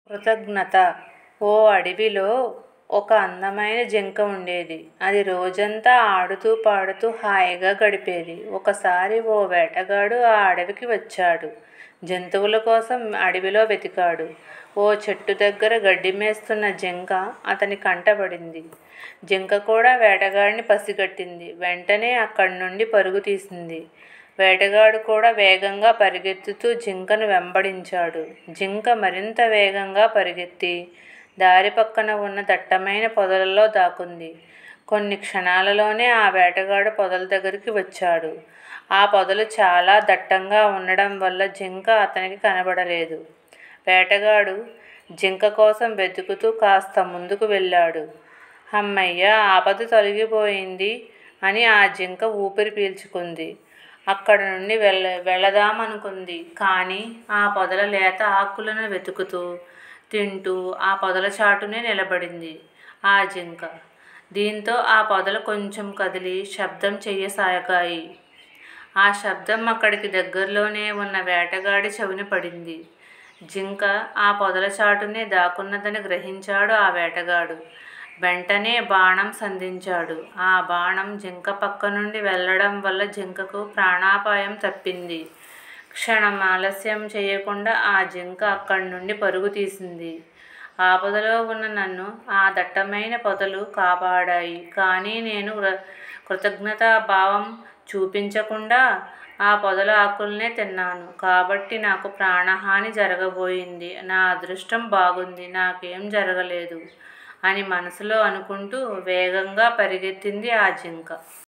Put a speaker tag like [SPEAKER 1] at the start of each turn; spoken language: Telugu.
[SPEAKER 1] కృతజ్ఞత ఓ అడవిలో ఒక అందమైన జింక ఉండేది అది రోజంతా ఆడుతూ పాడుతూ హాయిగా గడిపేది ఒకసారి ఓ వేటగాడు ఆ అడవికి వచ్చాడు జంతువుల కోసం అడవిలో వెతికాడు ఓ చెట్టు దగ్గర గడ్డి మేస్తున్న జింక అతని కంటపడింది జింక కూడా వేటగాడిని పసిగట్టింది వెంటనే అక్కడి నుండి పరుగు తీసింది వేటగాడు కూడా వేగంగా పరిగెత్తుతూ జింకను వెంబడించాడు జింక మరింత వేగంగా పరిగెత్తి దారి పక్కన ఉన్న దట్టమైన పొదలలో దాక్కుంది కొన్ని క్షణాలలోనే ఆ వేటగాడు పొదల దగ్గరికి వచ్చాడు ఆ పొదలు చాలా దట్టంగా ఉండడం వల్ల జింక అతనికి కనబడలేదు వేటగాడు జింక కోసం వెతుకుతూ కాస్త ముందుకు వెళ్ళాడు అమ్మయ్య ఆపద తొలగిపోయింది అని ఆ జింక ఊపిరి పీల్చుకుంది అక్కడ నుండి వెళ్ళ వెళదామనుకుంది కానీ ఆ పొదల లేత ఆకులను వెతుకుతూ తింటూ ఆ పొదల చాటునే నిలబడింది ఆ జింక దీంతో ఆ పొదలు కొంచెం కదిలి శబ్దం చెయ్యసాగాయి ఆ శబ్దం అక్కడికి దగ్గరలోనే ఉన్న వేటగాడి చెవిన పడింది జింక ఆ పొదల చాటునే దాక్కున్నదని గ్రహించాడు ఆ వేటగాడు వెంటనే బాణం సంధించాడు ఆ బాణం జింక పక్క నుండి వెళ్ళడం వల్ల జింకకు ప్రాణాపాయం తప్పింది క్షణం ఆలస్యం చేయకుండా ఆ జింక అక్కడి నుండి పరుగు తీసింది ఆపదలో ఉన్న నన్ను ఆ దట్టమైన పొదలు కాపాడాయి కానీ నేను కృతజ్ఞతా భావం చూపించకుండా ఆ పొదల ఆకుల్నే తిన్నాను కాబట్టి నాకు ప్రాణహాని జరగబోయింది నా అదృష్టం బాగుంది నాకేం జరగలేదు అని మనసులో అనుకుంటూ వేగంగా పరిగెత్తింది ఆ జింక